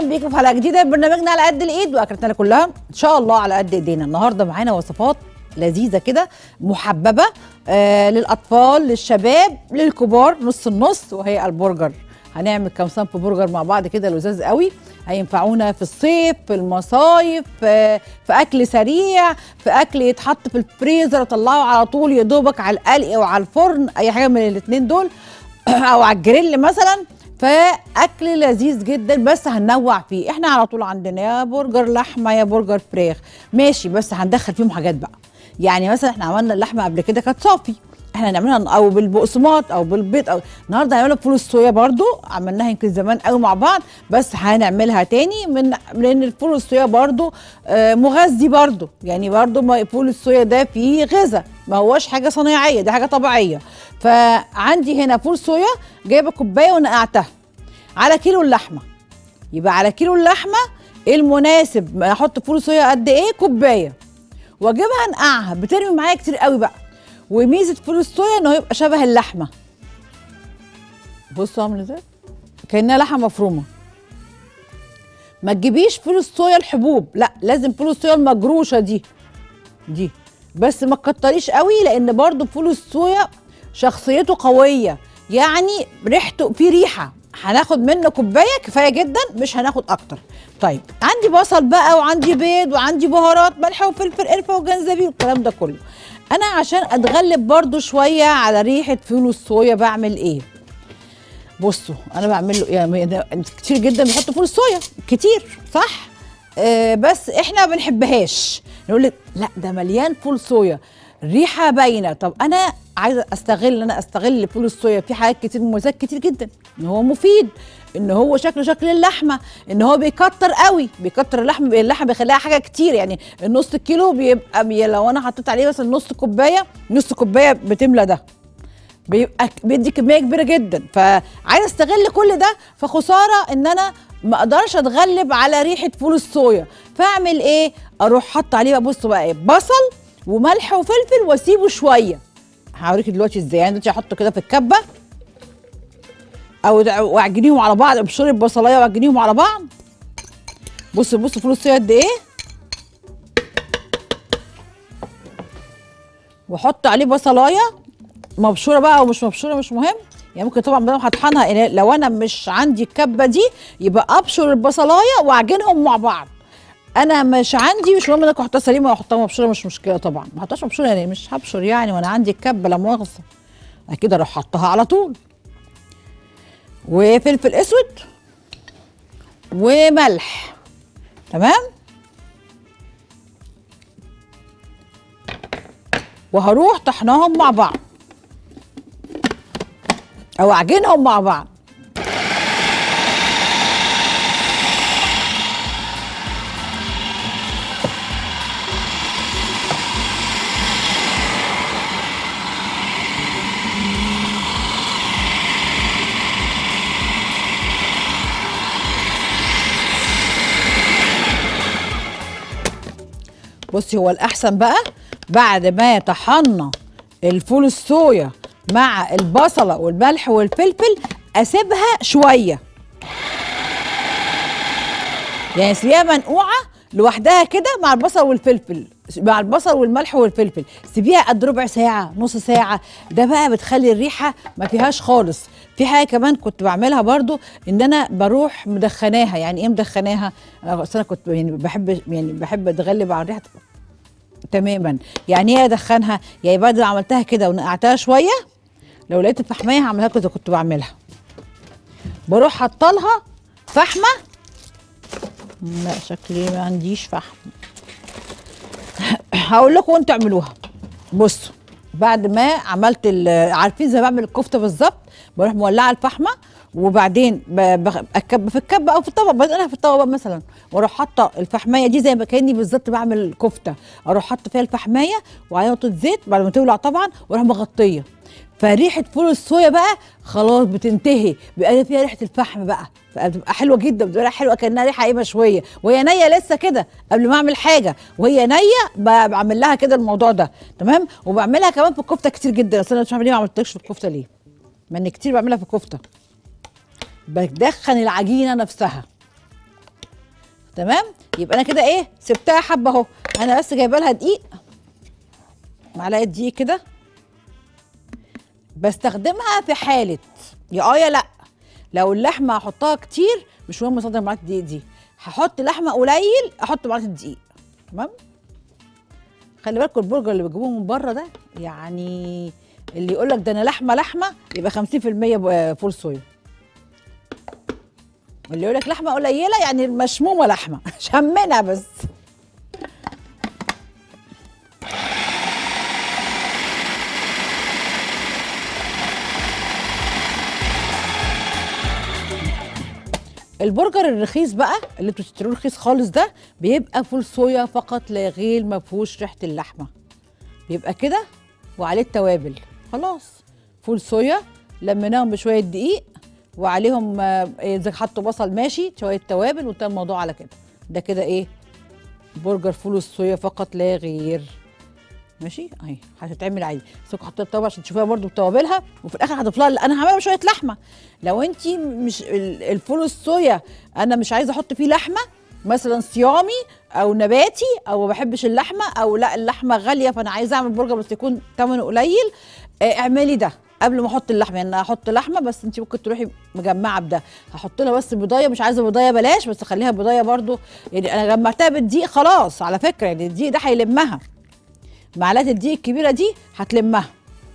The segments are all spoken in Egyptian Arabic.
بيكم في حلقه جديده من برنامجنا على قد الايد واكلتنا كلها ان شاء الله على قد ايدينا النهارده معانا وصفات لذيذه كده محببه آه للاطفال للشباب للكبار نص النص وهي البرجر هنعمل كام صنف برجر مع بعض كده لذاذ قوي هينفعونا في الصيف في المصايف آه، في اكل سريع في اكل يتحط في الفريزر اطلعه على طول يا دوبك على القلق او على الفرن اي حاجه من الاثنين دول او على الجريل مثلا فاكل لذيذ جدا بس هننوع فيه احنا على طول عندنا يا برجر لحمه يا برجر فراخ ماشي بس هندخل فيهم حاجات بقى يعني مثلا احنا عملنا اللحمه قبل كده كانت صافي احنا هنعملها او بالبقسماط او بالبيض او النهارده هنعملها بفول الصويا برضو عملناها يمكن زمان قوي مع بعض بس هنعملها تاني من لان الفول الصويا برضو آه، مغذي برضو يعني برضو ما فول الصويا ده فيه غذاء ما هوش حاجه صناعيه دي حاجه طبيعيه فعندي هنا فول صويا جايبه كوبايه ونقعتها على كيلو اللحمه يبقى على كيلو اللحمه المناسب احط فول صويا قد ايه كوبايه واجيبها انقعها بترمي معايا كتير قوي بقى وميزه فول الصويا انه يبقى شبه اللحمه بصوا عامل ازاي كانها لحمه مفرومه ما تجيبيش فول الصويا الحبوب لا لازم فول الصويا المجروشه دي دي بس ما تكتريش قوي لان برضو فول الصويا شخصيته قويه يعني ريحته في ريحه هناخد منه كوبايه كفايه جدا مش هناخد اكتر طيب عندي بصل بقى وعندي بيض وعندي بهارات ملح وفلفل قرفه وجنزبيل والكلام ده كله انا عشان اتغلب برضو شويه على ريحه فول الصويا بعمل ايه بصوا انا بعمل له يعني ده كتير جدا بيحطوا فول الصويا كتير صح آه بس احنا ما بنحبهاش نقول لك لا ده مليان فول صويا الريحه باينه طب انا عايزه استغل انا استغل فول الصويا في حاجات كتير مميزات كتير جدا ان هو مفيد ان هو شكله شكل اللحمه ان هو بيكتر قوي بيكتر اللحمه اللحمه بيخليها حاجه كتير يعني النص كيلو بيبقى بي لو انا حطيت عليه مثلا نص كوبايه نص كوبايه بتملى ده بيبقى بيدي كميه كبيره جدا فعايزه استغل كل ده فخساره ان انا ما اقدرش اتغلب على ريحه فول الصويا فاعمل ايه اروح حط عليه بقى بصوا بقى ايه بصل وملح وفلفل واسيبه شويه هوريك دلوقتي ازاي يعني دلوقتي احطه كده في الكبه او دع- واعجنيهم على بعض ابشري البصلايه واعجنيهم على بعض بصوا بصوا فول الصويا قد ايه واحط عليه بصلايه مبشوره بقى او مش مبشوره مش مهم يعني ممكن طبعا بدل هطحنها إن لو انا مش عندي الكبه دي يبقى ابشر البصلايه واعجنهم مع بعض انا مش عندي مش مهم انك احطها سليمه واحطها مبشوره مش مشكله طبعا ما احطهاش مبشوره يعني مش هبشر يعني وانا عندي الكبه لا مؤاخذه اكيد اروح حطها على طول وفلفل اسود وملح تمام وهروح طحناهم مع بعض او اعجنهم مع بعض بصي هو الاحسن بقى بعد ما طحنا الفول الصويا مع البصله والملح والفلفل اسيبها شويه يعني سيبيها منقوعه لوحدها كده مع البصل والفلفل مع البصل والملح والفلفل سيبيها قد ربع ساعه نص ساعه ده بقى بتخلي الريحه ما فيهاش خالص في حاجه كمان كنت بعملها برضو ان انا بروح مدخناها يعني ايه مدخناها انا أصل أنا كنت يعني بحب يعني بحب اتغلب على الريحه تماما يعني ايه ادخنها يعني بعد ما عملتها كده ونقعتها شويه لو لقيت الفحميه هعملها كده كنت بعملها بروح حاطه لها فحمه لا شكلي ما عنديش فحم هقول لكم انتوا اعملوها بصوا بعد ما عملت ال- عارفين زي ما بعمل الكفته بالظبط بروح مولعه الفحمه وبعدين ب- بخ- اكب في الكبه او في الطبق بدقنها في الطبق بقى مثلا واروح حاطه الفحميه دي زي ما كاني بالظبط بعمل كفته اروح حاطه فيها الفحميه وعليها نقطه زيت بعد ما تولع طبعا واروح مغطيه فريحه فول الصويا بقى خلاص بتنتهي بيبقى فيها ريحه الفحم بقى بتبقى حلوه جدا بتبقى ريحة حلوه كانها ريحه ايه مشويه وهي نيه لسه كده قبل ما اعمل حاجه وهي نيه ب- بعمل لها كده الموضوع ده تمام وبعملها كمان في الكفته كتير جدا اصل انا مش عارفه ليه ما عملتلكش في الكفته ليه ما اني كتير بعملها في الكفته بدخن العجينه نفسها تمام يبقى انا كده ايه سبتها حبه اهو انا بس جايبه لها دقيق معلقه دقيق كده بستخدمها في حاله يا اه يا لا لو اللحمه هحطها كتير مش مهم استخدم معلقه الدقيق دي هحط لحمه قليل احط معلقه الدقيق تمام خلي بالكم البرجر اللي بيجيبوه من بره ده يعني اللي يقول لك ده انا لحمه لحمه يبقى 50% ب- فول صويا واللي يقول لك لحمه قليله يعني مشمومه لحمه شمنا بس البرجر الرخيص بقى اللي انتوا بتشتروه رخيص خالص ده بيبقى فول صويا فقط لا غير ما فيهوش ريحه اللحمه بيبقى كده وعليه التوابل خلاص فول صويا لميناهم بشويه دقيق وعليهم آه، اذا حطوا بصل ماشي شويه توابل وانتهى الموضوع على كده ده كده ايه برجر فول الصويا فقط لا غير ماشي اهي هتتعمل عادي بس حطيت التوابل عشان تشوفيها برضو بتوابلها وفي الاخر هضيف لها انا هعملها بشويه لحمه لو انت مش ال- الفول الصويا انا مش عايزه احط فيه لحمه مثلا صيامي او نباتي او ما بحبش اللحمه او لا اللحمه غاليه فانا عايزه اعمل برجر بس يكون ثمنه قليل آه، اعملي ده قبل ما احط اللحمه يعني انا هحط لحمه بس انت ممكن تروحي مجمعه بده هحط لها بس بضايه مش عايزه بضايه بلاش بس خليها بضايه برضو يعني انا جمعتها بالدقيق خلاص على فكره يعني الدقيق ده هيلمها معلقه الدقيق الكبيره دي هتلمها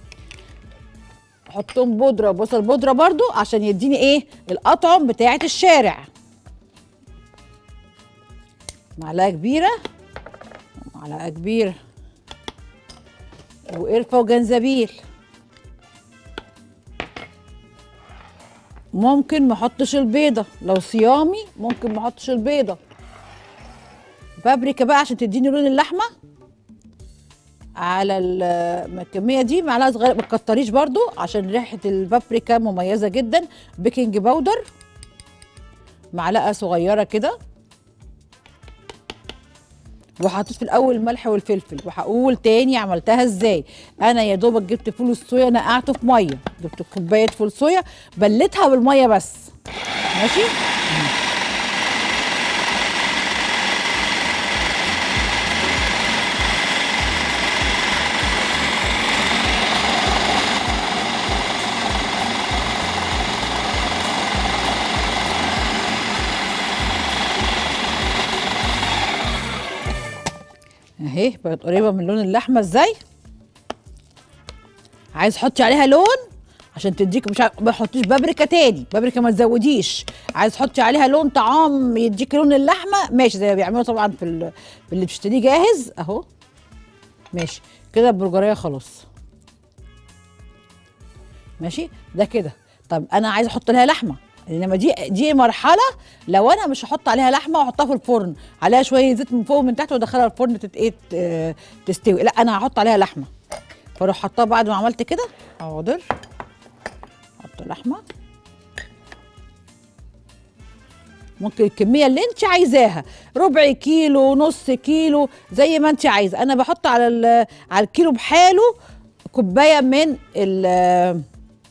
احطهم بودره بصل بودره برضو عشان يديني ايه الاطعم بتاعه الشارع معلقه كبيره معلقه كبيره وقرفه وجنزبيل ممكن ما احطش البيضه لو صيامي ممكن ما احطش البيضه بابريكا بقى عشان تديني لون اللحمه على ال- الكميه دي معلقه صغيره ما تكتريش برضو عشان ريحه البابريكا مميزه جدا بيكنج باودر معلقه صغيره كده وحطيت في الاول الملح والفلفل وهقول تاني عملتها ازاي انا يا دوبك جبت فول الصويا نقعته في ميه جبت كوبايه فول صويا بلتها بالميه بس ماشي اهي بقت قريبه من لون اللحمه ازاي عايز تحطي عليها لون عشان تديك مش عارف ما تحطيش بابريكا تاني بابريكا ما تزوديش عايز تحطي عليها لون طعام يديك لون اللحمه ماشي زي ما بيعملوا طبعا في, ال- في اللي بتشتريه جاهز اهو ماشي كده البرجريه خلاص ماشي ده كده طب انا عايز احط لها لحمه انما دي دي مرحله لو انا مش هحط عليها لحمه واحطها في الفرن عليها شويه زيت من فوق ومن تحت وادخلها الفرن تت ايه ت- تستوي لا انا هحط عليها لحمه فاروح حطها بعد ما عملت كده حاضر احط لحمه ممكن الكميه اللي انت عايزاها ربع كيلو نص كيلو زي ما انت عايزه انا بحط على ال- على الكيلو بحاله كوبايه من ال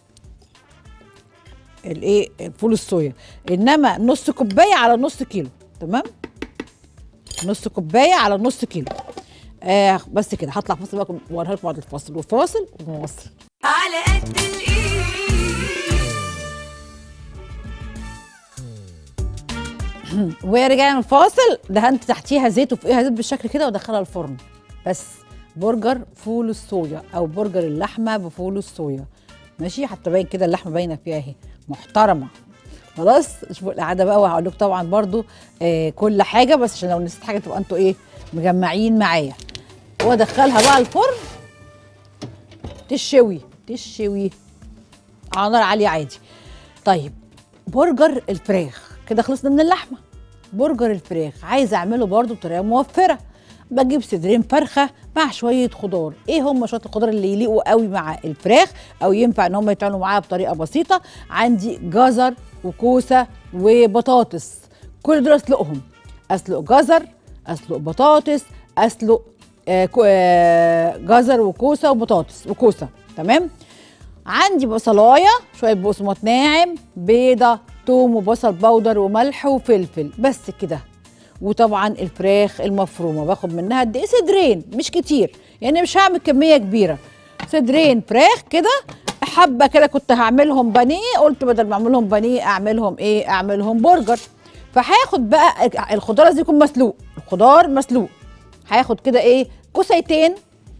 الايه فول الصويا انما نص كوبايه على نص كيلو تمام نص كوبايه على نص كيلو آه بس كده هطلع فاصل بقى واوريها لكم بعد الفاصل وفاصل ومواصل على قد الايد ورجعنا من الفاصل دهنت تحتيها زيت وفوقيها زيت بالشكل كده ودخلها الفرن بس برجر فول الصويا او برجر اللحمه بفول الصويا ماشي حتى باين كده اللحمه باينه فيها اهي محترمه خلاص شوفوا القعده بقى وهقول لكم طبعا برضو آه كل حاجه بس عشان لو نسيت حاجه تبقى انتوا ايه مجمعين معايا وادخلها بقى الفرن تشوي تشوي على نار عاليه عادي طيب برجر الفراخ كده خلصنا من اللحمه برجر الفراخ عايزه اعمله برضو بطريقه موفره بجيب صدرين فرخه مع شويه خضار ايه هم شويه الخضار اللي يليقوا قوي مع الفراخ او ينفع ان هم يتعملوا معاها بطريقه بسيطه عندي جزر وكوسه وبطاطس كل دول اسلقهم اسلق جزر اسلق بطاطس اسلق آه كو- آه جزر وكوسه وبطاطس وكوسه تمام عندي بصلايه شويه بقسماط ناعم بيضه توم وبصل بودر وملح وفلفل بس كده وطبعا الفراخ المفرومه باخد منها قد ايه صدرين مش كتير يعني مش هعمل كميه كبيره صدرين فراخ كده حبه كده كنت هعملهم بانيه قلت بدل ما اعملهم بانيه اعملهم ايه اعملهم برجر فهاخد بقى الخضار لازم يكون مسلوق الخضار مسلوق هاخد كده ايه كوسيتين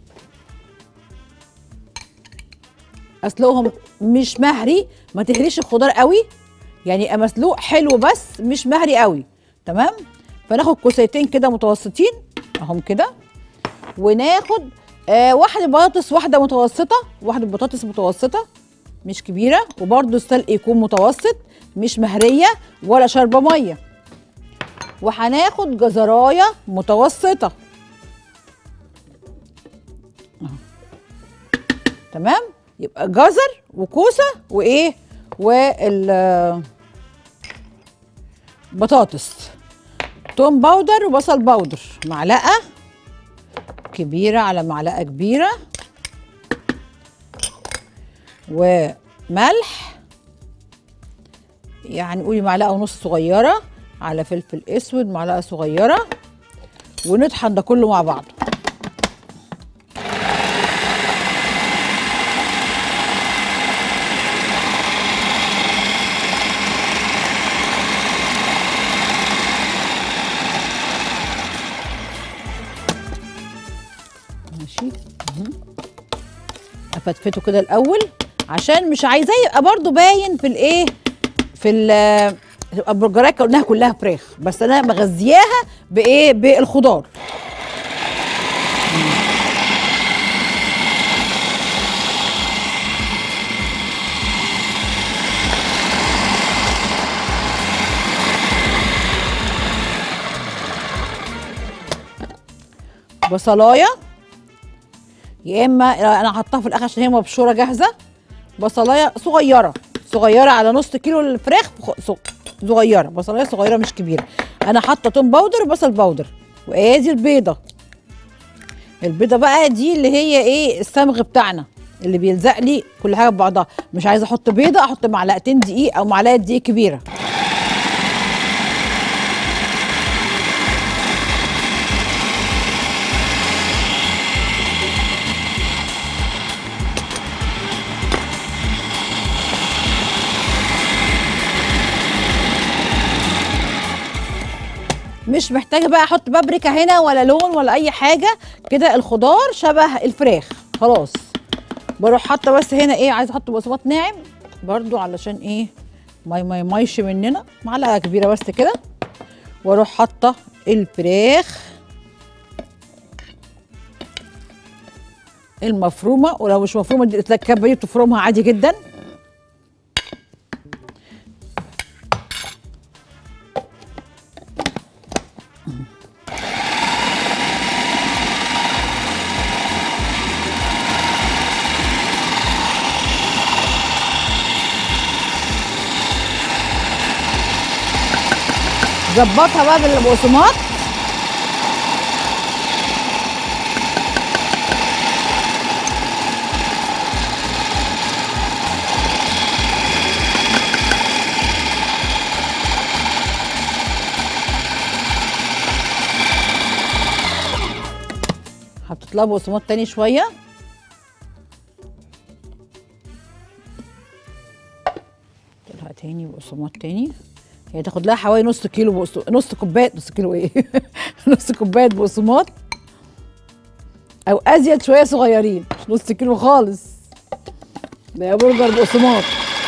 اسلقهم مش مهري ما تهريش الخضار قوي يعني يبقى مسلوق حلو بس مش مهري قوي تمام فناخد كوسيتين كده متوسطين اهم كده وناخد آه واحده بطاطس واحده متوسطه واحده بطاطس متوسطه مش كبيره وبرده السلق يكون متوسط مش مهريه ولا شاربه ميه وهناخد جزرايه متوسطه أهو. تمام يبقى جزر وكوسه وايه وال بطاطس توم باودر وبصل باودر معلقه كبيره على معلقه كبيره وملح يعني قولي معلقه ونص صغيره على فلفل اسود معلقه صغيره ونطحن ده كله مع بعض ماشي مهم. افتفته كده الاول عشان مش عايزاه يبقى برضو باين في الايه في ال تبقى البرجرات قلناها كلها فراخ بس انا مغذياها بايه بالخضار بصلايه يا اما انا حطاها في الاخر عشان هي مبشوره جاهزه بصلايه صغيره صغيره على نص كيلو الفراخ خ- ص- صغيره بصلايه صغيره مش كبيره انا حاطه توم باودر وبصل باودر وادي البيضه البيضه بقى دي اللي هي ايه الصمغ بتاعنا اللي بيلزق لي كل حاجه ببعضها مش عايزه احط بيضه احط معلقتين دقيق او معلقه دقيق كبيره مش محتاجه بقى احط بابريكا هنا ولا لون ولا اي حاجه كده الخضار شبه الفراخ خلاص بروح حاطه بس هنا ايه عايزه احط بصمات ناعم برضو علشان ايه ما ما يميش مننا معلقه كبيره بس كده واروح حاطه الفراخ المفرومه ولو مش مفرومه دي الكبه دي بتفرمها عادي جدا ظبطها بقى بالبقسماط حطيت لها بقسماط تاني شويه حطيت لها تاني بقسماط تاني هي تاخد لها حوالي نص كيلو بقسو... نص كوبايه نص كيلو ايه نص كوبايه بقسماط او ازيد شويه صغيرين مش نص كيلو خالص ده يا برجر بقسماط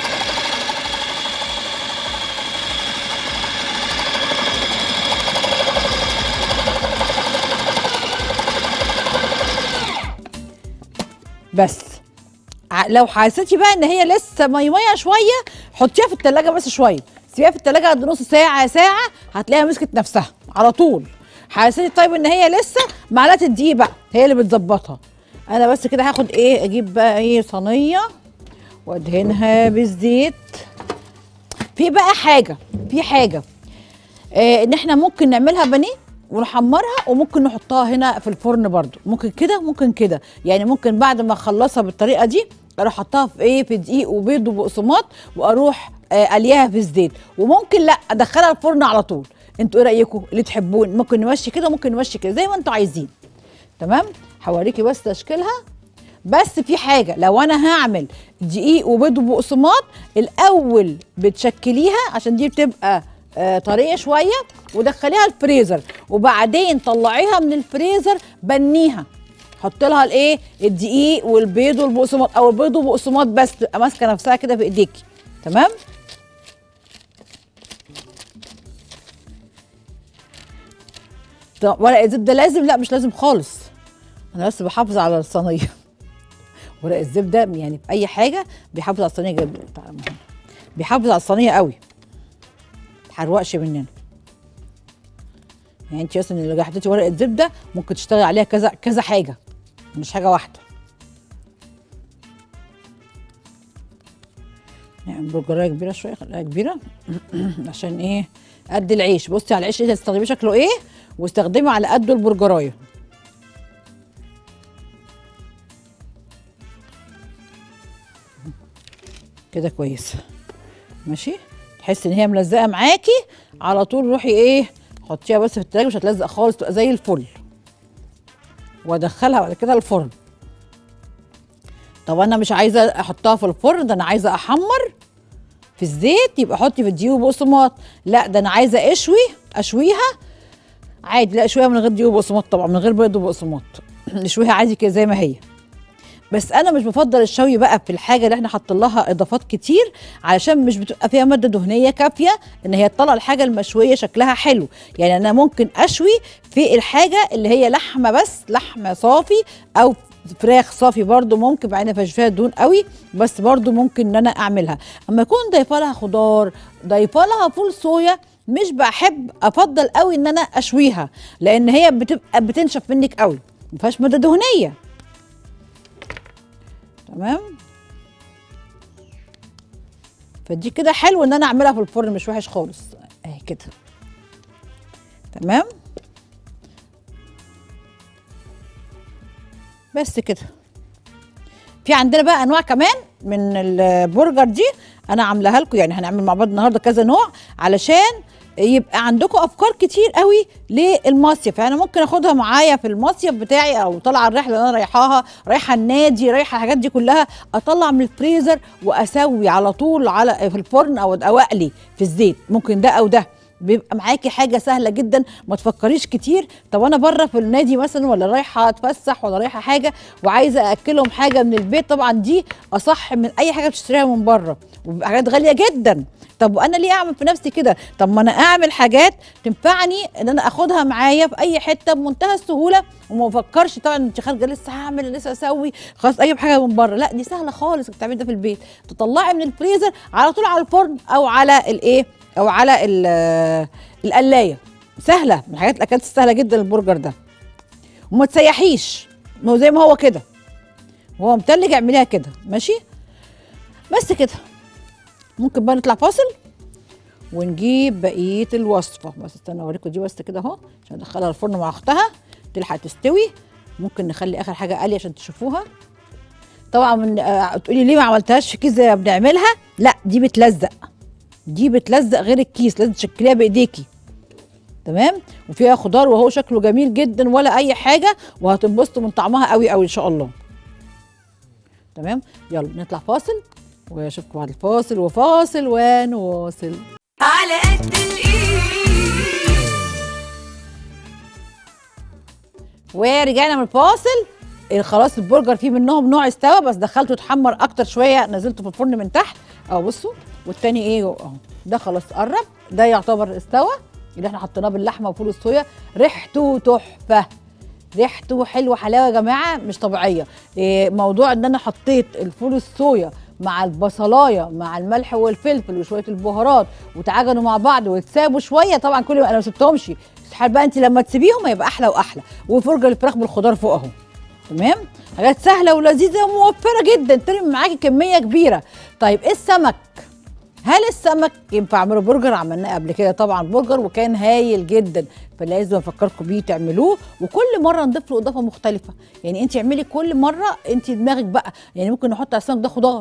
بس ع- لو حسيتي بقى ان هي لسه مي ميه شويه حطيها في التلاجة بس شويه سيبيها في التلاجة قد نص ساعه ساعه هتلاقيها مسكت نفسها على طول حسيتي طيب ان هي لسه معلقه الدقيق بقى هي اللي بتظبطها انا بس كده هاخد ايه اجيب بقى ايه صينيه وادهنها بالزيت في بقى حاجه في حاجه آه ان احنا ممكن نعملها بانيه ونحمرها وممكن نحطها هنا في الفرن برضو ممكن كده ممكن كده يعني ممكن بعد ما اخلصها بالطريقه دي اروح احطها في ايه في دقيق وبيض وبقسماط واروح آه قليها في الزيت وممكن لا ادخلها الفرن على طول انتوا ايه رايكم اللي تحبون ممكن نمشي كده ممكن نمشي كده زي ما انتوا عايزين تمام هوريكي بس تشكيلها بس في حاجه لو انا هعمل دقيق وبيض وبقسماط الاول بتشكليها عشان دي بتبقى آه طريه شويه ودخليها الفريزر وبعدين طلعيها من الفريزر بنيها حط لها الايه الدقيق والبيض والبقسماط او البيض وبقسماط بس تبقى ماسكه نفسها كده في ايديكي تمام طب ورق الزبده لازم لا مش لازم خالص انا بس بحافظ على الصينيه ورق الزبده يعني في اي حاجه بيحافظ على الصينيه جدا تعالى يا محمد. بيحافظ على الصينيه قوي تحرقش مننا يعني انت مثلا لو حطيتي ورقه زبده ممكن تشتغلي عليها كذا كذا حاجه مش حاجه واحده نعمل برجرايه كبيره شويه خليها كبيره عشان ايه قد العيش بصي على العيش اللي هتستخدميه شكله ايه واستخدمي على قده البرجرايه كده كويس ماشي تحسي ان هي ملزقه معاكي على طول روحي ايه حطيها بس في التلاجة مش هتلزق خالص تبقى زي الفل وادخلها بعد كده الفرن طب انا مش عايزه احطها في الفرن ده انا عايزه احمر في الزيت يبقى حطي في الدقيق وبقسماط لا ده انا عايزه اشوي اشويها عادي لا اشويها من غير دقيق وبقسماط طبعا من غير بيض وبقسماط نشويها عادي كده زي ما هي بس انا مش بفضل الشوي بقى في الحاجه اللي احنا حاطين لها اضافات كتير علشان مش بتبقى فيها ماده دهنيه كافيه ان هي تطلع الحاجه المشويه شكلها حلو يعني انا ممكن اشوي في الحاجه اللي هي لحمه بس لحمه صافي او فراخ صافي برضو ممكن مع ان فيها دهون قوي بس برضو ممكن ان انا اعملها اما يكون ضايفه لها خضار ضايفه لها فول صويا مش بحب افضل قوي ان انا اشويها لان هي بتبقى بتنشف منك قوي ما فيهاش ماده دهنيه تمام فدي كده حلو ان انا اعملها في الفرن مش وحش خالص اهي كده تمام بس كده في عندنا بقى انواع كمان من البرجر دي انا عاملاها لكم يعني هنعمل مع بعض النهارده كذا نوع علشان يبقى عندكم افكار كتير قوي للمصيف يعني ممكن اخدها معايا في المصيف بتاعي او طالعه الرحله اللي انا رايحاها رايحه النادي رايحه الحاجات دي كلها اطلع من الفريزر واسوي على طول على في الفرن او او اقلي في الزيت ممكن ده او ده بيبقى معاكي حاجه سهله جدا ما تفكريش كتير طب انا بره في النادي مثلا ولا رايحه اتفسح ولا رايحه حاجه وعايزه اكلهم حاجه من البيت طبعا دي اصح من اي حاجه بتشتريها من بره وبيبقى حاجات غاليه جدا طب وانا ليه اعمل في نفسي كده طب ما انا اعمل حاجات تنفعني ان انا اخدها معايا في اي حته بمنتهى السهوله وما افكرش طبعا انت خارجه لسه هعمل لسه اسوي خلاص اجيب حاجه من بره لا دي سهله خالص انك تعملي ده في البيت تطلعي من الفريزر على طول على الفرن او على الايه او على ال- القلايه سهله من الحاجات الاكلات السهله جدا البرجر ده وما تسيحيش ما هو زي ما هو كده وهو متلج اعمليها كده ماشي بس كده ممكن بقى نطلع فاصل ونجيب بقيه الوصفه بس استنى اوريكم دي بس كده اهو عشان ادخلها الفرن مع اختها تلحق تستوي ممكن نخلي اخر حاجه قلي عشان تشوفوها طبعا من آه تقولي ليه ما عملتهاش في كيس زي ما بنعملها لا دي بتلزق دي بتلزق غير الكيس لازم تشكليها بايديكي تمام وفيها خضار وهو شكله جميل جدا ولا اي حاجه وهتنبسطوا من طعمها قوي قوي ان شاء الله تمام يلا نطلع فاصل واشوفكم بعد الفاصل وفاصل ونواصل على قد الايد ورجعنا من الفاصل خلاص البرجر فيه منهم نوع استوى بس دخلته اتحمر اكتر شويه نزلته في الفرن من تحت اهو بصوا والتاني ايه اهو ده خلاص قرب ده يعتبر استوى اللي احنا حطيناه باللحمه وفول الصويا ريحته تحفه ريحته حلوه حلاوه يا جماعه مش طبيعيه إيه موضوع ان انا حطيت الفول الصويا مع البصلايه مع الملح والفلفل وشويه البهارات وتعجنوا مع بعض وتسابوا شويه طبعا كل ما انا ما سبتهمش استحال بقى انت لما تسيبيهم هيبقى احلى واحلى وفرجه الفراخ بالخضار فوق اهو تمام حاجات سهله ولذيذه وموفره جدا ترمي معاكي كميه كبيره طيب ايه السمك هل السمك ينفع اعمله برجر عملناه قبل كده طبعا برجر وكان هايل جدا فلازم افكركم بيه تعملوه وكل مره نضيف له اضافه مختلفه يعني انت اعملي كل مره انت دماغك بقى يعني ممكن نحط على السمك ده خضار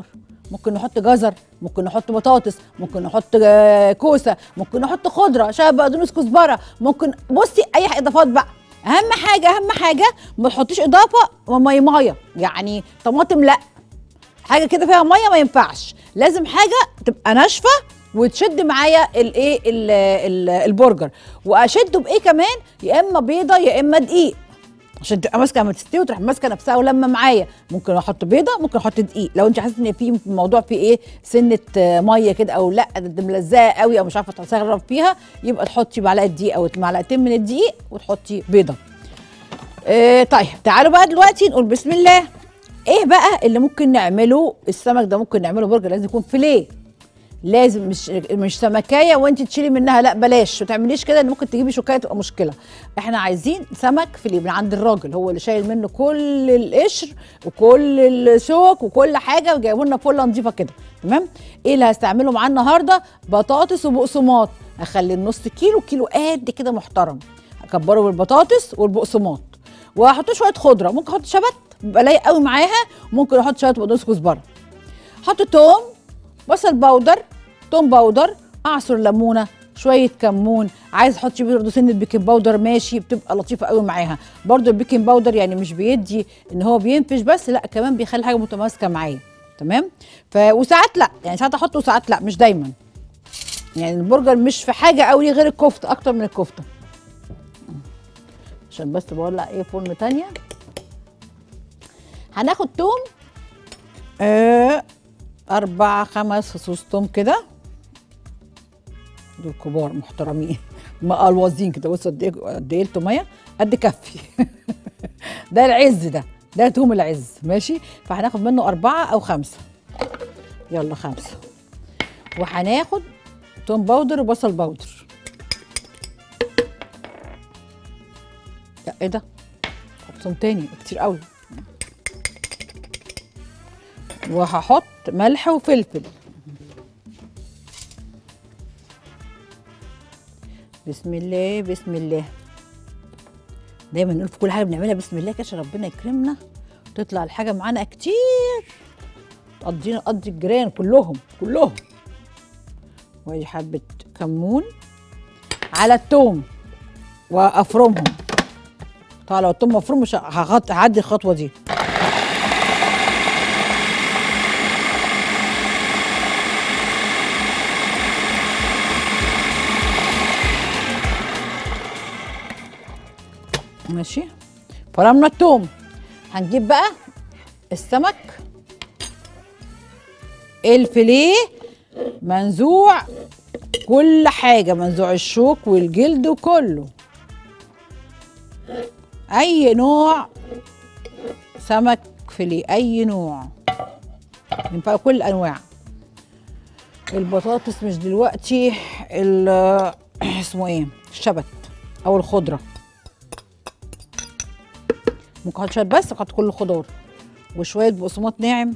ممكن نحط جزر ممكن نحط بطاطس ممكن نحط آه، كوسه ممكن نحط خضره شبه بقدونس كزبره ممكن بصي اي اضافات بقى اهم حاجه اهم حاجه ما تحطيش اضافه ميه ميه يعني طماطم لا حاجه كده فيها ميه ما ينفعش لازم حاجه تبقى ناشفه وتشد معايا الايه ال- ال- البرجر واشده بايه كمان يا اما بيضه يا اما دقيق عشان تبقى ماسكه لما تستوي وتروح ماسكه نفسها ولما معايا ممكن احط بيضه ممكن احط دقيق لو انت حاسه ان في الموضوع فيه ايه سنه آه، ميه كده او لا ده ملزقه قوي او مش عارفه تتصرف فيها يبقى تحطي معلقه دقيق او معلقتين من الدقيق وتحطي بيضه آه طيب تعالوا بقى دلوقتي نقول بسم الله ايه بقى اللي ممكن نعمله السمك ده ممكن نعمله برجر لازم يكون فيليه لازم مش مش سمكايه وانت تشيلي منها لا بلاش ما تعمليش كده ان ممكن تجيبي شوكايه تبقى مشكله احنا عايزين سمك فيليه من عند الراجل هو اللي شايل منه كل القشر وكل الشوك وكل حاجه وجايبوا لنا فله نظيفه كده تمام ايه اللي هستعمله معاه النهارده بطاطس وبقسماط هخلي النص كيلو كيلو قد كده محترم هكبره بالبطاطس والبقسماط وهحط شويه خضره ممكن احط شبت بيبقى لايق قوي معاها ممكن احط شويه بقدونس كزبره احط توم بصل باودر توم باودر اعصر ليمونه شويه كمون عايز احط برضه سنه بيكنج باودر ماشي بتبقى لطيفه قوي معاها برضه البيكنج باودر يعني مش بيدي ان هو بينفش بس لا كمان بيخلي حاجه متماسكه معايا تمام ف وساعات لا يعني ساعات احطه وساعات لا مش دايما يعني البرجر مش في حاجه قوي غير الكفته اكتر من الكفته عشان بس بولع ايه فرن تانية هناخد توم آه أربع خمس فصوص توم كده دول كبار محترمين مقلوظين كده بصوا قد ايه قد ايه التوميه قد كفي ده العز ده ده توم العز ماشي فهناخد منه أربعة أو خمسة يلا خمسة وهناخد توم باودر وبصل باودر لا ايه ده حط توم تاني كتير قوي وهحط ملح وفلفل بسم الله بسم الله دايما نقول في كل حاجه بنعملها بسم الله كده عشان ربنا يكرمنا تطلع الحاجه معانا كتير تقضينا قضي الجيران كلهم كلهم وادي حبه كمون على التوم وافرمهم طبعا لو التوم مفروم مش هغط- هعدي الخطوه دي ماشي فرمنا التوم هنجيب بقى السمك الفيليه منزوع كل حاجة منزوع الشوك والجلد وكله أي نوع سمك فيليه أي نوع ينفع كل الأنواع البطاطس مش دلوقتي ال- اسمه ايه الشبت أو الخضرة ممكن احط شويه بس احط كل الخضار وشويه بقسماط ناعم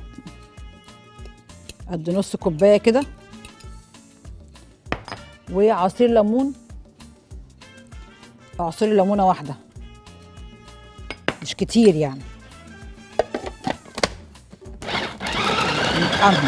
قد نص كوبايه كده وعصير ليمون عصير ليمونه واحده مش كتير يعني نطحنهم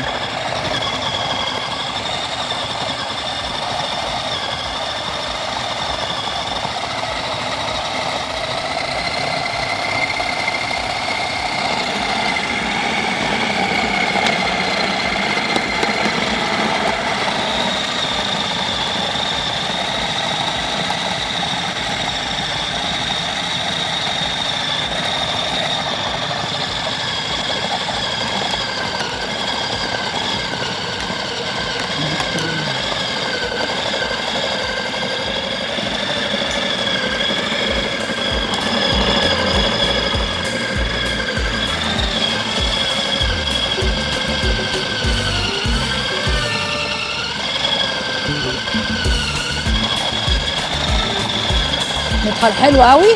مدخل حلو قوي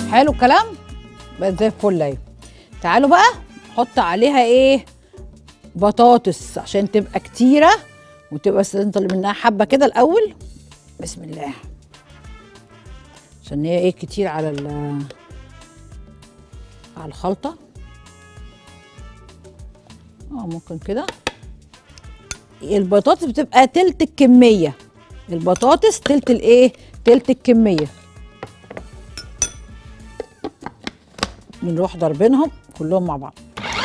حلو الكلام بقت زي الفل اهي تعالوا بقى نحط عليها ايه بطاطس عشان تبقى كتيره وتبقى بس نطلع منها حبه كده الاول بسم الله عشان هي ايه كتير على ال على الخلطه اه ممكن كده البطاطس بتبقى تلت الكميه البطاطس تلت الايه تلت الكميه بنروح ضاربينهم كلهم مع بعض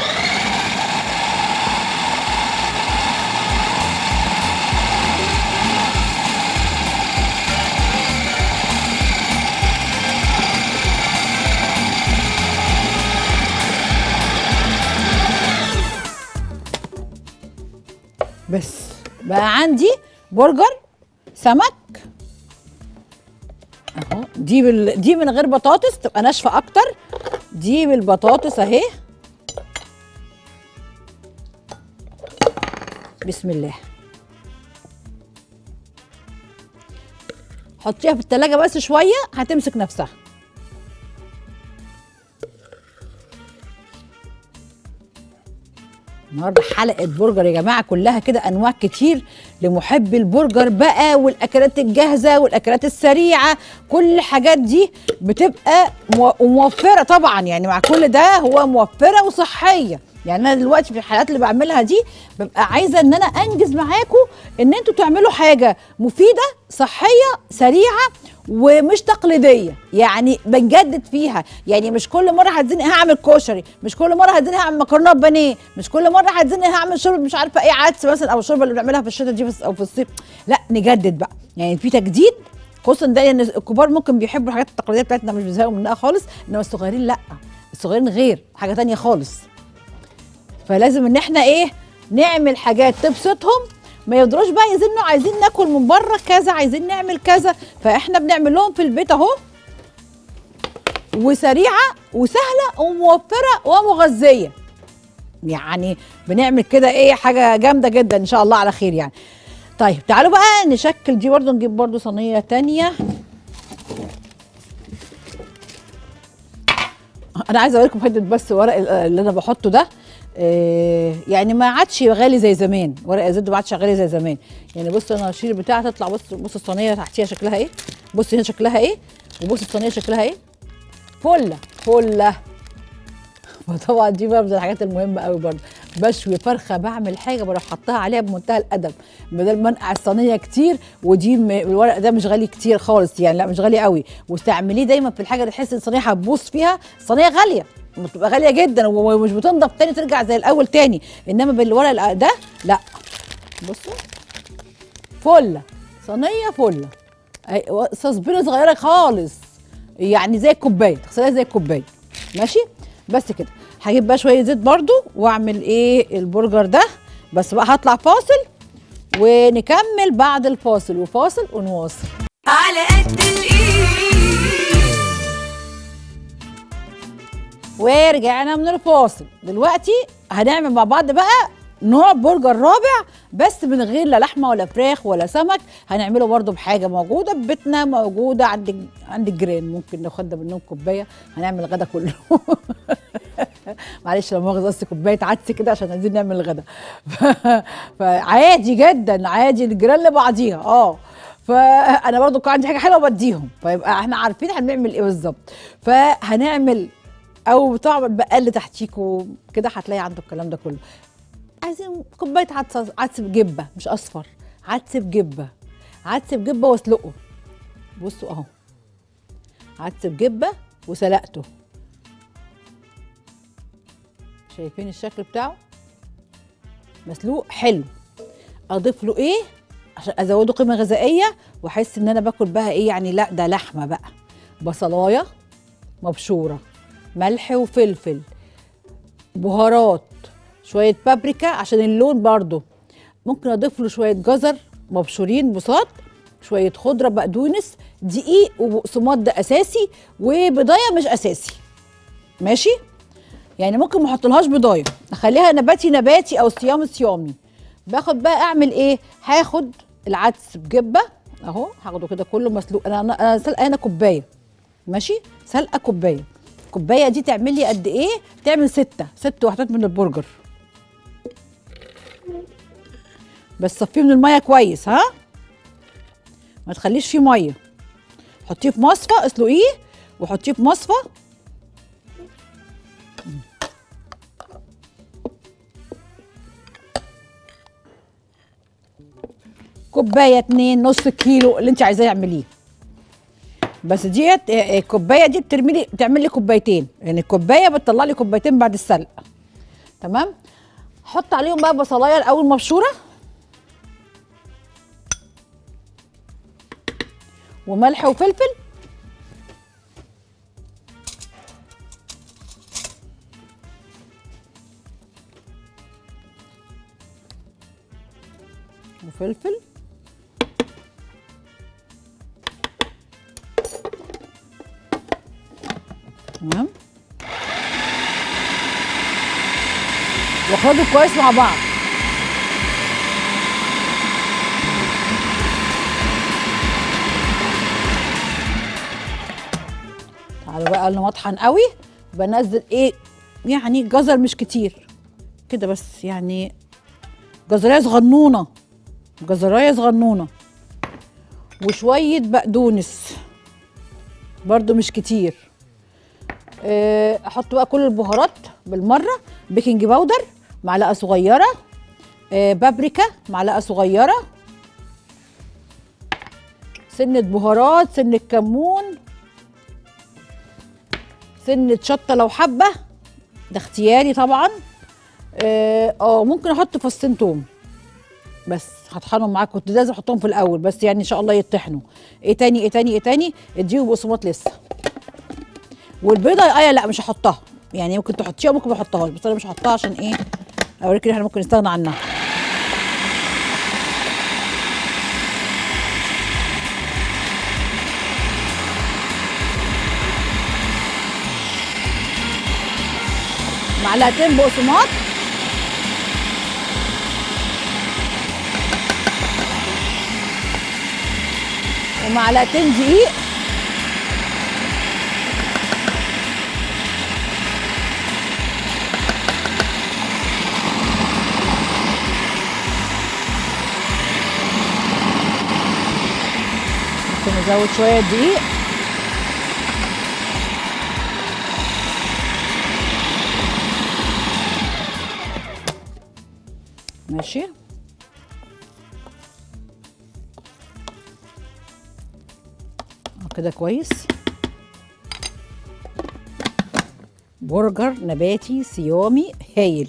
بس بقى عندي برجر سمك اهو دي بال... دي من غير بطاطس تبقى ناشفه اكتر دي بالبطاطس اهي بسم الله حطيها في التلاجة بس شوية هتمسك نفسها النهارده حلقه برجر يا جماعه كلها كده انواع كتير لمحبي البرجر بقى والاكلات الجاهزه والاكلات السريعه كل الحاجات دي بتبقى مو- وموفره طبعا يعني مع كل ده هو موفره وصحيه يعني انا دلوقتي في الحلقات اللي بعملها دي ببقى عايزه ان انا انجز معاكم ان انتوا تعملوا حاجه مفيده صحيه سريعه ومش تقليديه يعني بنجدد فيها يعني مش كل مره هتزنق هعمل كشري مش كل مره هتزنق هعمل مكرونه بانيه مش كل مره هتزنق هعمل شرب مش عارفه ايه عدس مثلا او الشوربه اللي بنعملها في الشتاء دي بس او في الصيف لا نجدد بقى يعني في تجديد خصوصا ده ان الكبار ممكن بيحبوا الحاجات التقليديه بتاعتنا مش بيزهقوا منها خالص انما الصغيرين لا الصغيرين غير حاجه تانية خالص فلازم ان احنا ايه نعمل حاجات تبسطهم ما يقدروش بقى يزنوا عايزين ناكل من بره كذا عايزين نعمل كذا فاحنا بنعمل لهم في البيت اهو وسريعه وسهله وموفره ومغذيه يعني بنعمل كده ايه حاجه جامده جدا ان شاء الله على خير يعني طيب تعالوا بقى نشكل دي برضو نجيب برضو صينيه تانية انا عايزه اوريكم حته بس ورق ال- اللي انا بحطه ده آه، يعني ما عادش غالي زي زمان ورق الزبده ما عادش غالي زي زمان يعني بص انا هشيل البتاع تطلع بص بص الصينيه تحتيها شكلها ايه بص هنا شكلها ايه وبص الصينيه شكلها ايه فله فله وطبعا دي بقى من الحاجات المهمه قوي برضه بشوي فرخه بعمل حاجه بروح حطها عليها بمنتهى الادب بدل ما انقع الصينيه كتير ودي م- الورق ده مش غالي كتير خالص يعني لا مش غالي قوي واستعمليه دايما في الحاجه اللي تحس ان الصينيه هتبوظ فيها الصينيه غاليه بتبقى غاليه جدا ومش بتنضف تاني ترجع زي الاول تاني انما بالورق ده لا بصوا فله صينيه فله أي- صصبينه صغيره خالص يعني زي الكوبايه تغسلها زي الكوبايه ماشي بس كده هجيب بقى شويه زيت برضو واعمل ايه البرجر ده بس بقى هطلع فاصل ونكمل بعد الفاصل وفاصل ونواصل على قد الايد ورجعنا من الفاصل دلوقتي هنعمل مع بعض بقى نوع برجر رابع بس من غير لا لحمه ولا فراخ ولا سمك هنعمله برضو بحاجه موجوده في بيتنا موجوده عند الج- عند الجيران ممكن ناخد منهم كوبايه هنعمل الغدا كله معلش لا مؤاخذه بس كوبايه عدس كده عشان عايزين نعمل الغدا ف- فعادي جدا عادي الجيران لبعضيها اه فانا برضو كان عندي حاجه حلوه بديهم فيبقى احنا عارفين هنعمل ايه بالظبط فهنعمل او طبعا البقال تحتيكوا كده هتلاقي عنده الكلام ده كله عايزين كوبايه عدس عدس بجبه مش اصفر عدس بجبه عدس بجبه واسلقه بصوا اهو عدس بجبه وسلقته شايفين الشكل بتاعه مسلوق حلو اضيف له ايه عشان ازوده قيمه غذائيه واحس ان انا باكل بقى ايه يعني لا ده لحمه بقى بصلايه مبشوره ملح وفلفل بهارات شويه بابريكا عشان اللون برضو ممكن اضيف له شويه جزر مبشورين بساط شويه خضره بقدونس دقيق وبقسماط ده اساسي وبضايه مش اساسي ماشي يعني ممكن ما احطلهاش بضايه اخليها نباتي نباتي او صيامي صيامي باخد بقى اعمل ايه هاخد العدس بجبه اهو هاخده كده كله مسلوق انا انا أنا سلقه هنا كوبايه ماشي سلقه كوبايه الكوبايه دي تعمل لي قد ايه تعمل ستة ست وحدات من البرجر بس صفيه من الميه كويس ها ما تخليش فيه ميه حطيه في مصفى اسلقيه وحطيه في مصفى كوبايه اتنين نص كيلو اللي انت عايزاه اعمليه بس ديت آه، آه، الكوبايه دي بترمي لي بتعمل لي كوبايتين يعني الكوبايه بتطلع لي كوبايتين بعد السلق تمام حط عليهم بقى بصلايه الاول مبشوره وملح وفلفل وفلفل تمام واخلطهم كويس مع بعض تعالوا بقى لما اطحن قوي بنزل ايه يعني جزر مش كتير كده بس يعني جزرايه صغنونه جزرايه صغنونه وشويه بقدونس برضو مش كتير آه، احط بقى كل البهارات بالمره بيكنج باودر معلقه صغيره آه، بابريكا معلقه صغيره سنه بهارات سنه كمون سنه شطه لو حبه ده اختياري طبعا اه آه، ممكن احط فصين توم بس هطحنهم معاك كنت لازم احطهم في الاول بس يعني ان شاء الله يطحنوا ايه تاني ايه تاني ايه تاني اديهم بقسماط لسه والبيضه ايه لا مش هحطها يعني ممكن تحطيها ممكن ما احطهاش بس انا مش هحطها عشان ايه اوريك ان احنا ممكن نستغنى عنها معلقتين بقسماط ومعلقتين دقيق ممكن نزود شويه دقيق ماشي أهو كده كويس برجر نباتي صيامي هايل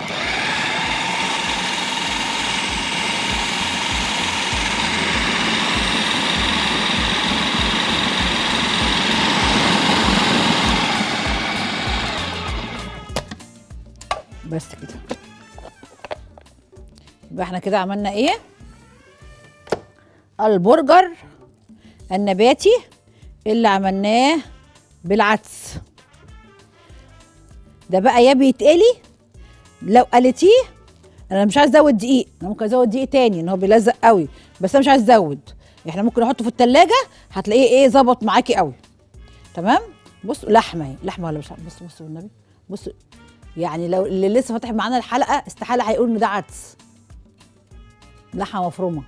بس كده يبقى احنا كده عملنا ايه البرجر النباتي اللي عملناه بالعدس ده بقى يا بيتقلي لو قلتيه انا مش عايز ازود دقيق انا ممكن ازود دقيق تاني ان هو بيلزق قوي بس انا مش عايز ازود احنا ممكن نحطه في التلاجة هتلاقيه ايه ظبط معاكي قوي تمام بصوا لحمه اهي لحمه ولا مش لحمة؟ بصوا بصوا والنبي بصوا يعني لو اللي لسه فاتح معانا الحلقه استحاله هيقول ان ده عدس لحمه مفرومه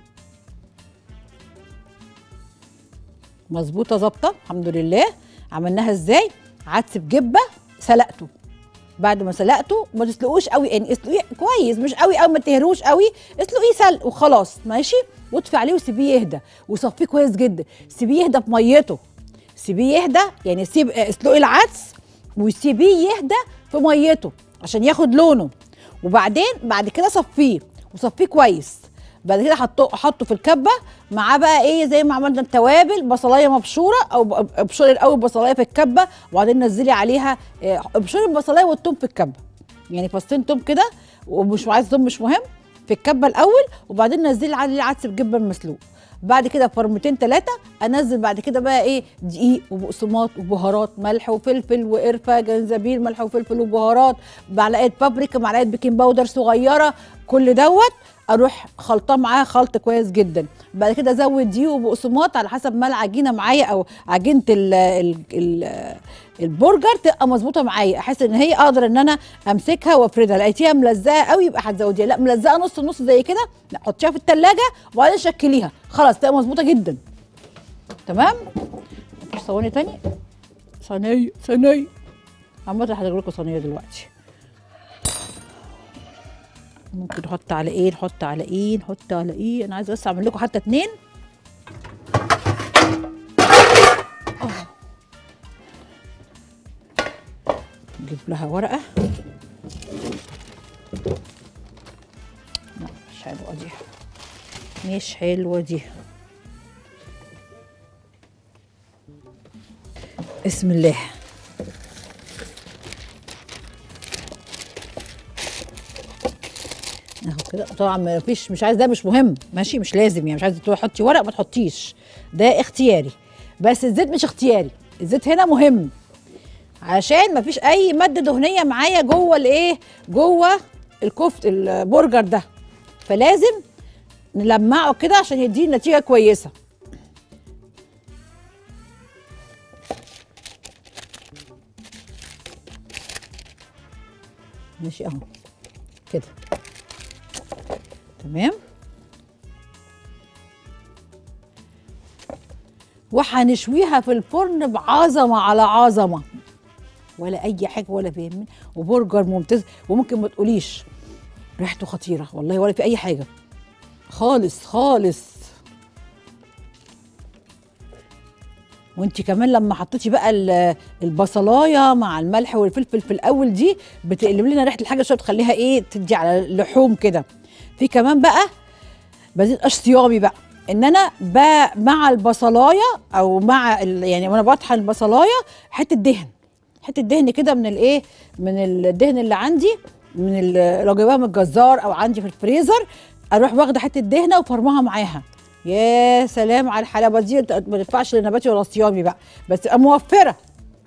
مظبوطه ظابطه الحمد لله عملناها ازاي عدس بجبه سلقته بعد ما سلقته ما تسلقوش قوي يعني اسلقيه كويس مش قوي قوي ما تهروش قوي اسلقيه سلق وخلاص ماشي واطفي عليه وسيبيه يهدى وصفيه كويس جدا سيبيه يهدى في ميته سيبيه يهدى يعني سيب آه، اسلقي العدس وسيبيه يهدى في ميته عشان ياخد لونه وبعدين بعد كده صفيه وصفيه كويس بعد كده حطه حطه في الكبه معاه بقى ايه زي ما عملنا التوابل بصلايه مبشوره او ب- ابشري الاول بصلايه في الكبه وبعدين نزلي عليها آه، ابشري البصلايه والثوم في الكبه يعني فصين توم كده ومش عايز توم مش مهم في الكبه الاول وبعدين نزلي عليه العدس بجبه المسلوق بعد كده فرمتين ثلاثه انزل بعد كده بقى ايه دقيق وبقسماط وبهارات ملح وفلفل وقرفه جنزبيل ملح وفلفل وبهارات معلقه بابريكا معلقه بيكنج باودر صغيره كل دوت اروح خلطاه معاها خلط كويس جدا بعد كده ازود دي وبقسماط على حسب ما العجينه معايا او عجينه ال ال ال البرجر تبقى مظبوطه معايا احس ان هي اقدر ان انا امسكها وافردها لقيتيها ملزقه قوي يبقى هتزوديها لا ملزقه نص نص زي كده لا حطيها في التلاجة وبعدين شكليها خلاص تبقى مظبوطه جدا تمام مفيش صواني تاني صينيه صينيه عامة هجيب لكم صينيه دلوقتي ممكن نحط على ايه نحط على ايه نحط على ايه انا عايزه بس اعمل لكم حتى اتنين آه. نجيب لها ورقه لا مش حلوه دي مش حلوه دي بسم الله اهو كده طبعا ما فيش مش عايز ده مش مهم ماشي مش لازم يعني مش عايزه تحطي ورق ما تحطيش ده اختياري بس الزيت مش اختياري الزيت هنا مهم عشان ما فيش اي ماده دهنيه معايا جوه الايه جوه الكفت البرجر ده فلازم نلمعه كده عشان يديني نتيجه كويسه ماشي اهو كده تمام وهنشويها في الفرن بعظمه على عظمه ولا اي حاجه ولا فيهمني وبرجر ممتاز وممكن ما تقوليش ريحته خطيره والله ولا في اي حاجه خالص خالص وانت كمان لما حطيتي بقى ال- البصلايه مع الملح والفلفل في الاول دي بتقلب لنا ريحه الحاجه شويه تخليها ايه تدي على اللحوم كده في كمان بقى بزيد اشطيامي بقى ان انا ب مع البصلايه او مع ال يعني وانا بطحن البصلايه حته دهن حته دهن كده من الايه من الدهن اللي عندي من ال- لو جايباها من الجزار او عندي في الفريزر اروح واخده حته دهنه وفرمها معاها يا سلام على الحلاوه دي ما تنفعش لنباتي ولا صيامي بقى بس تبقى موفره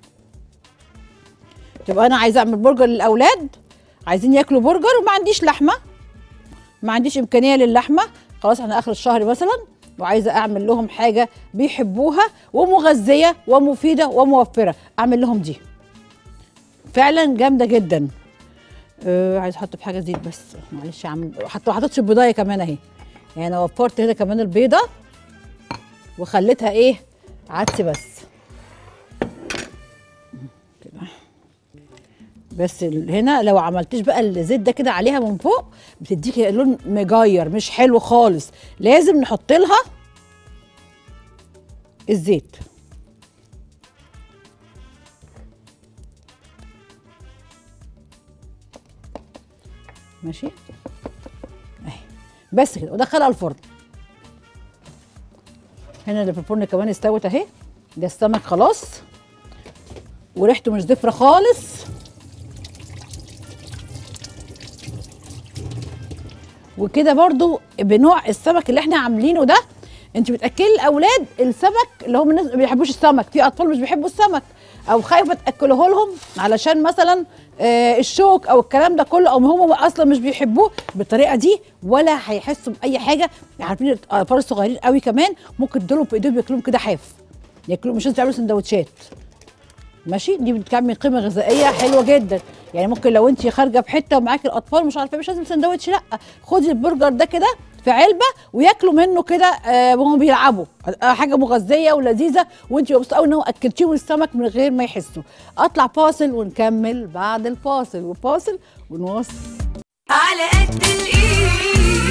تبقى انا عايزه اعمل برجر للاولاد عايزين ياكلوا برجر وما عنديش لحمه ما عنديش امكانيه للحمه خلاص احنا اخر الشهر مثلا وعايزه اعمل لهم حاجه بيحبوها ومغذيه ومفيده وموفره اعمل لهم دي فعلا جامده جدا أه عايز احط في حاجه زيت بس معلش يا عم حتى ما حطيتش البيضايه كمان اهي يعني انا وفرت هنا كمان البيضه وخليتها ايه عدس بس كده بس ال- هنا لو عملتيش بقى الزيت ده كده عليها من فوق بتديكي لون مجير مش حلو خالص لازم نحط لها الزيت ماشي اهي بس كده ودخلها الفرن هنا اللي في الفرن كمان استوت اهي ده السمك خلاص وريحته مش زفره خالص وكده برضو بنوع السمك اللي احنا عاملينه ده انت بتاكلي الاولاد السمك اللي هم الناس ما بيحبوش السمك في اطفال مش بيحبوا السمك او خايفه تاكله لهم علشان مثلا آه الشوك او الكلام ده كله او هم اصلا مش بيحبوه بالطريقه دي ولا هيحسوا باي حاجه عارفين الاطفال الصغيرين قوي كمان ممكن تدولهم في ايديهم ياكلوهم كده حاف ياكلوهم مش لازم تعملوا سندوتشات ماشي دي بتكمل قيمه غذائيه حلوه جدا يعني ممكن لو انت خارجه في حته ومعاكي الاطفال مش عارفه إيه، مش لازم سندوتش لا خدي البرجر ده كده في علبه وياكلوا منه كده آه وهم بيلعبوا آه حاجه مغذيه ولذيذه وانت مبسوطه قوي ان هو اكلتيهم السمك من غير ما يحسوا اطلع فاصل ونكمل بعد الفاصل وفاصل ونواصل على قد الايد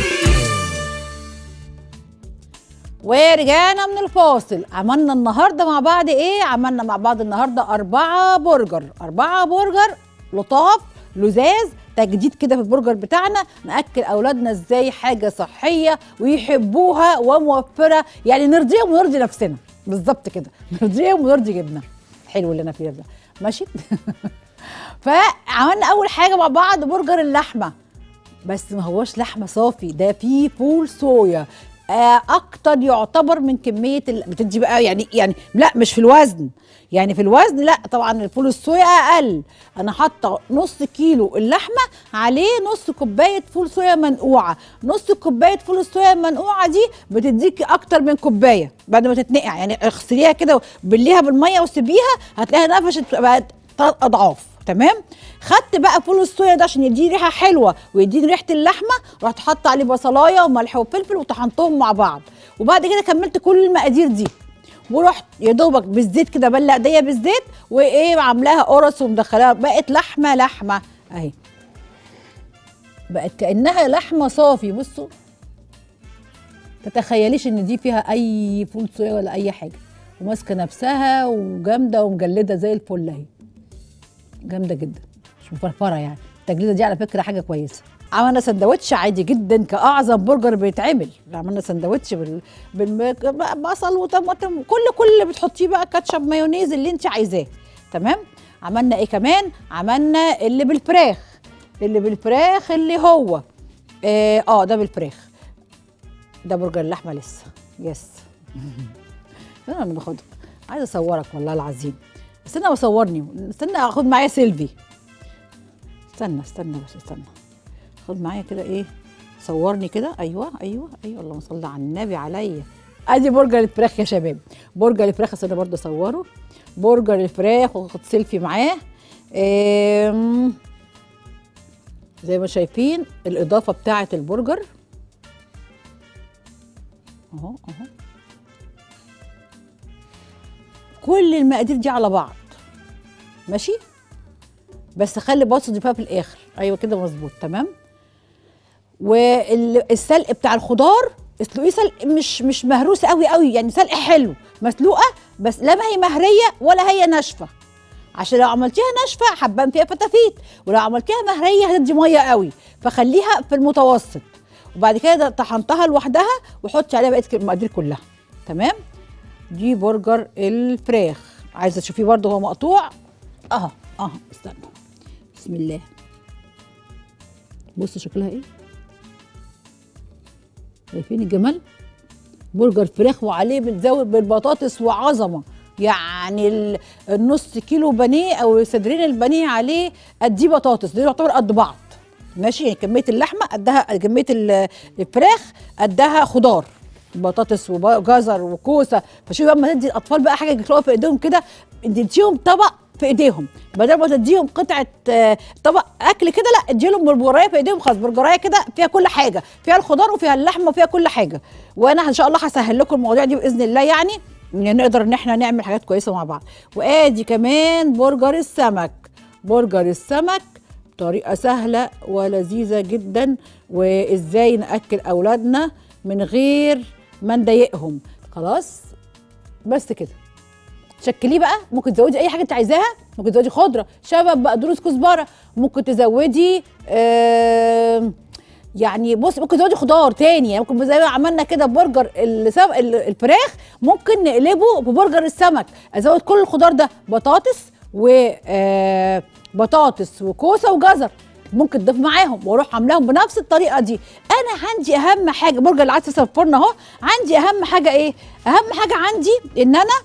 ورجعنا من الفاصل عملنا النهارده مع بعض ايه عملنا مع بعض النهارده أربعة برجر أربعة برجر لطاف لزاز تجديد كده في البرجر بتاعنا ناكل اولادنا ازاي حاجه صحيه ويحبوها وموفره يعني نرضيهم ونرضي نفسنا بالظبط كده نرضيهم ونرضي جبنا حلو اللي انا فيه ده ماشي فعملنا اول حاجه مع بعض برجر اللحمه بس ما هوش لحمه صافي ده فيه فول صويا آه اكتر يعتبر من كميه ال... بتدي بقى يعني يعني لا مش في الوزن يعني في الوزن لا طبعا الفول الصويا اقل انا حاطه نص كيلو اللحمه عليه نص كوبايه فول صويا منقوعه نص كوبايه فول الصويا المنقوعه دي بتديكي اكتر من كوبايه بعد ما تتنقع يعني اغسليها كده بليها بالميه وسيبيها هتلاقيها نفشت بقت ثلاث اضعاف تمام خدت بقى فول الصويا ده عشان يديني ريحه حلوه ويديني ريحه اللحمه رحت حاطه عليه بصلايه وملح وفلفل وطحنتهم مع بعض وبعد كده كملت كل المقادير دي ورحت يا دوبك بالزيت كده بلع ايديا بالزيت وايه عاملاها قرص ومدخلاها بقت لحمه لحمه اهي بقت كانها لحمه صافي بصوا تتخيليش ان دي فيها اي فول صويا ولا اي حاجه وماسكه نفسها وجامده ومجلده زي الفل اهي جامده جدا مش مفرفره يعني التجليده دي على فكره حاجه كويسه عملنا سندوتش عادي جدا كاعظم برجر بيتعمل عملنا سندوتش بال... بالبصل وطماطم كل كل اللي بتحطيه بقى كاتشب مايونيز اللي انت عايزاه تمام عملنا ايه كمان عملنا اللي بالفراخ اللي بالفراخ اللي هو اه, آه ده بالفراخ ده برجر اللحمه لسه يس انا اللي باخدها عايزه اصورك والله العظيم استنى بصورني استنى اخد معايا سيلفي استنى استنى بس استنى خد معايا كده ايه صورني كده ايوه ايوه ايوه اللهم صل على النبي عليا ادي برجر الفراخ يا شباب برجر الفراخ استنى برضه اصوره برجر الفراخ واخد سيلفي معاه إيه زي ما شايفين الاضافه بتاعه البرجر اهو اهو كل المقادير دي على بعض ماشي بس خلي بص ضيفها في الاخر ايوه كده مظبوط تمام والسلق بتاع الخضار اسلقيه سلق مش مش مهروس قوي قوي يعني سلق حلو مسلوقه بس لا ما هي مهريه ولا هي ناشفه عشان لو عملتيها ناشفه حبان فيها فتافيت ولو عملتيها مهريه هتدي ميه قوي فخليها في المتوسط وبعد كده طحنتها لوحدها وحطي عليها بقيه المقادير كلها تمام دي برجر الفراخ عايزه تشوفيه برده هو مقطوع اهو اهو استنى بسم الله بصوا شكلها ايه شايفين الجمال برجر فراخ وعليه بنزود بالبطاطس وعظمه يعني ال- النص كيلو بانيه او صدرين البانيه عليه قديه بطاطس دول يعتبر قد بعض ماشي يعني كميه اللحمه قدها كميه ال- الفراخ قدها خضار بطاطس وجزر وكوسه فشوفي لما تدي الاطفال بقى حاجه يطلقوا في ايديهم كده اديتيهم طبق في ايديهم بدل ما تديهم قطعه آه، طبق اكل كده لا اديلهم برجرايه في ايديهم خلاص برجرايه كده فيها كل حاجه فيها الخضار وفيها اللحمه وفيها كل حاجه وانا ان شاء الله هسهل لكم المواضيع دي باذن الله يعني إن نقدر ان احنا نعمل حاجات كويسه مع بعض وادي كمان برجر السمك برجر السمك طريقه سهله ولذيذه جدا وازاي ناكل اولادنا من غير ما نضايقهم خلاص بس كده شكليه بقى ممكن تزودي اي حاجه انت عايزاها ممكن تزودي خضره شبت بقدونس كزبره ممكن تزودي آه يعني بص ممكن تزودي خضار تاني يعني ممكن زي ما عملنا كده برجر السم... ال- الفراخ ممكن نقلبه ببرجر السمك ازود كل الخضار ده بطاطس و آه بطاطس وكوسه وجزر ممكن تضيف معاهم واروح عاملاهم بنفس الطريقه دي انا عندي اهم حاجه برجر اللي عايزه في الفرن اهو عندي اهم حاجه ايه اهم حاجه عندي ان انا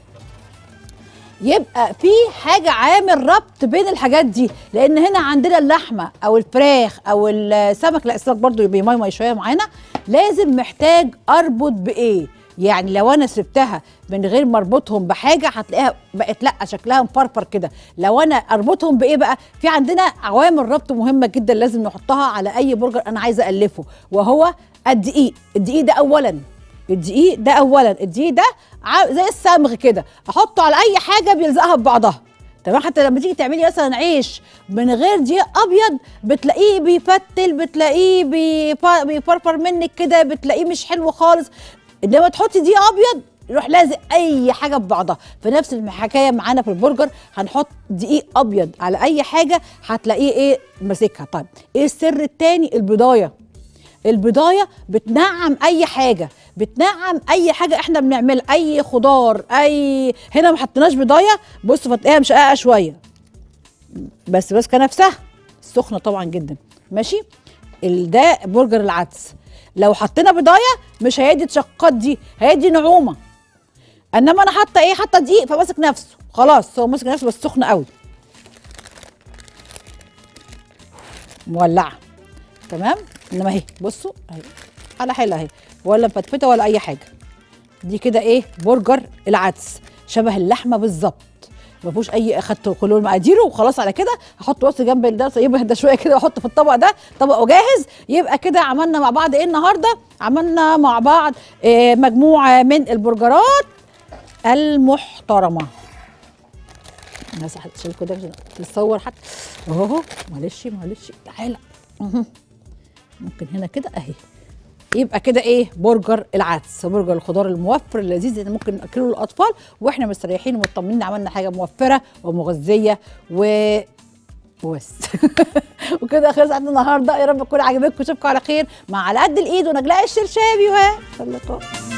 يبقى في حاجه عامل ربط بين الحاجات دي لان هنا عندنا اللحمه او الفراخ او السمك لا السمك برضو يبقى ماي ماي شويه معانا لازم محتاج اربط بايه يعني لو انا سبتها من غير ما اربطهم بحاجه هتلاقيها بقت لا شكلها مفرفر كده لو انا اربطهم بايه بقى في عندنا عوامل ربط مهمه جدا لازم نحطها على اي برجر انا عايزه الفه وهو الدقيق الدقيق ده اولا الدقيق ده اولا الدقيق ده ع- زي الصمغ كده احطه على اي حاجه بيلزقها ببعضها تمام حتى لما تيجي تعملي مثلا عيش من غير دقيق ابيض بتلاقيه بيفتل بتلاقيه بيف- بيفرفر منك كده بتلاقيه مش حلو خالص انما تحطي دقيق ابيض يروح لازق اي حاجه ببعضها فنفس الحكايه معانا في البرجر هنحط دقيق ابيض على اي حاجه هتلاقيه ايه ماسكها طيب ايه السر التاني البضايه البضايه بتنعم اي حاجه بتنعم اي حاجه احنا بنعملها اي خضار اي هنا ما حطيناش بضايه بص فتلاقيها مشققه شويه بس ماسكه نفسها سخنه طبعا جدا ماشي ال- ده برجر العدس لو حطينا بضايه مش هيدي الشقات دي هيدي نعومه انما انا حاطه ايه حاطه دقيق فماسك نفسه خلاص هو ماسك نفسه بس سخن قوي مولعه تمام انما اهي بصوا اهي على حيلها اهي ولا مفتفته ولا اي حاجه دي كده ايه برجر العدس شبه اللحمه بالظبط ما فيهوش اي اخدت كل مقاديره وخلاص على كده هحط بص جنب ده يبهدى شويه كده واحطه في الطبق ده طبقه جاهز يبقى كده عملنا مع بعض ايه النهارده عملنا مع بعض إيه مجموعه من البرجرات المحترمه الناس هتشيل كده عشان تتصور حتى اهو معلش معلش تعالى أهو. ممكن هنا كده اهي يبقى كده ايه برجر العدس برجر الخضار الموفر اللذيذ اللي ممكن ناكله للاطفال واحنا مستريحين ومطمنين عملنا حاجه موفره ومغذيه و وبس وكده خلص عندنا النهارده يا رب تكون عجبتكم اشوفكم على خير مع على قد الايد ونجلاء الشرشابي و اللقاء